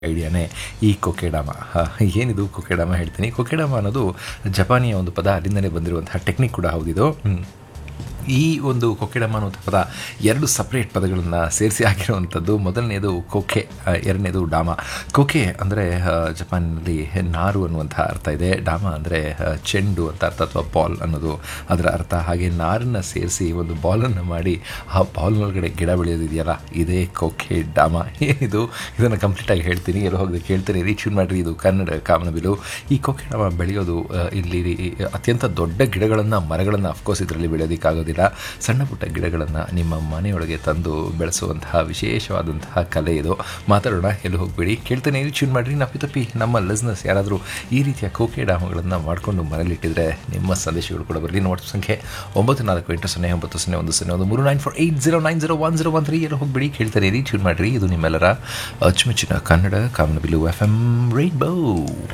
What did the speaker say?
ಐಡಿಯಾನೇ ಈ ಕೊಕೆಡಾಮ ಹ, ಏನಿದು ಕೊಕೆಡಾಮ ಹೇಳ್ತೀನಿ ಕೊಕೆಡಾಮ ಅನ್ನೋದು ಜಪಾನಿಯ ಒಂದು ಪದ ಅಲ್ಲಿಂದಲೇ ಬಂದಿರುವಂತಹ ಟೆಕ್ನಿಕ್ ಕೂಡ ಹೌದಿದು ಹ್ಮ್. ಈ ಒಂದು ಕೊಕೆಡಮ ಅನ್ನುವಂಥ ಪದ ಎರಡು ಸಪ್ರೇಟ್ ಪದಗಳನ್ನು ಸೇರಿಸಿ ಹಾಕಿರುವಂಥದ್ದು ಮೊದಲನೇದು ಕೊಕೆ ಆ, ಎರಡನೇದು ಡಾಮ ಕೊಕೆ ಅಂದರೆ ಜಪಾನಿನಲ್ಲಿ ನಾರು ಅನ್ನುವಂಥ ಅರ್ಥ ಇದೆ ಡಾಮ ಅಂದರೆ ಚೆಂಡು ಅಂತ ಅರ್ಥ ಅಥವಾ ಬಾಲ್ ಅನ್ನೋದು ಅದರ ಅರ್ಥ ಹಾಗೆ ನಾರನ್ನು ಸೇರಿಸಿ ಒಂದು ಬಾಲನ್ನು ಮಾಡಿ ಆ ಬಾಲ್ನೊಳಗಡೆ ಗಿಡ ಬೆಳೆಯೋದಿದೆಯಲ್ಲ ಇದೇ ಕೊಕೆ ಡಾಮ ಏನಿದು ಇದನ್ನು ಕಂಪ್ಲೀಟಾಗಿ ಹೇಳ್ತೀನಿ ಎಲ್ಲೋ ಹೋಗದೆ ಕೇಳ್ತೀನಿ ರೀಚ್ ಮಾಡಿರಿ ಇದು ಕನ್ನಡ ಕಾಮನಬಿಲು ಈ ಕೊಕೆ ಡಾಮ ಬೆಳೆಯೋದು ಆ, ಇಲ್ಲಿ ಅತ್ಯಂತ ದೊಡ್ಡ ಗಿಡಗಳನ್ನು ಮರಗಳನ್ನು ಅಫ್ಕೋರ್ಸ್ ಇದರಲ್ಲಿ ಬೆಳೆಯೋದಕ್ಕಾಗೋದಿಲ್ಲ ಸಣ್ಣ ಪುಟ್ಟ ಗಿಡಗಳನ್ನು ನಿಮ್ಮ ಮನೆಯೊಳಗೆ ತಂದು ಬೆಳೆಸುವಂತಹ ವಿಶೇಷವಾದಂತಹ ಕಲೆ ಇದು ಮಾತಾಡೋಣ ಎಲ್ಲೂ ಹೋಗ್ಬೇಡಿ ಕೇಳ್ತಾನೆ ಟ್ಯೂನ್ ಮಾಡಿರಿ ನಪ್ಪಿ ತಪ್ಪಿ ನಮ್ಮ ಲಿಸ್ನೆಸ್ ಯಾರಾದರೂ ಈ ರೀತಿಯ ಕೋಕೆ ಡಾಮಗಳನ್ನು ಮಾಡಿಕೊಂಡು ಮನೇಲಿಟ್ಟಿದ್ರೆ ನಿಮ್ಮ ಸಂದೇಶಗಳು ಕೂಡ ಬರಲಿ ನೋಟ್ ಸಂಖ್ಯೆ ಒಂಬತ್ತು ನಾಲ್ಕು ಎಂಟು ಸೊನ್ನೆ ಒಂಬತ್ತು ಸೊನ್ನೆ ಒಂದು ಸೊನ್ನೆ ಒಂದು ಮೂರು nine four eight zero nine zero one zero one three ಎಲ್ಲೂ ಹೋಗ್ಬೇಡಿ ಕೇಳ್ತಾನೆ ಟ್ಯೂನ್ ಮಾಡಿರಿ ಇದು ನಿಮ್ಮೆಲ್ಲರ ಅಚ್ಚುಮೆಚ್ಚಿನ ಕನ್ನಡ ಕಾಮನಬಿಲು ಎಫ್ ಎಮ್ ರೈನ್ಬೋ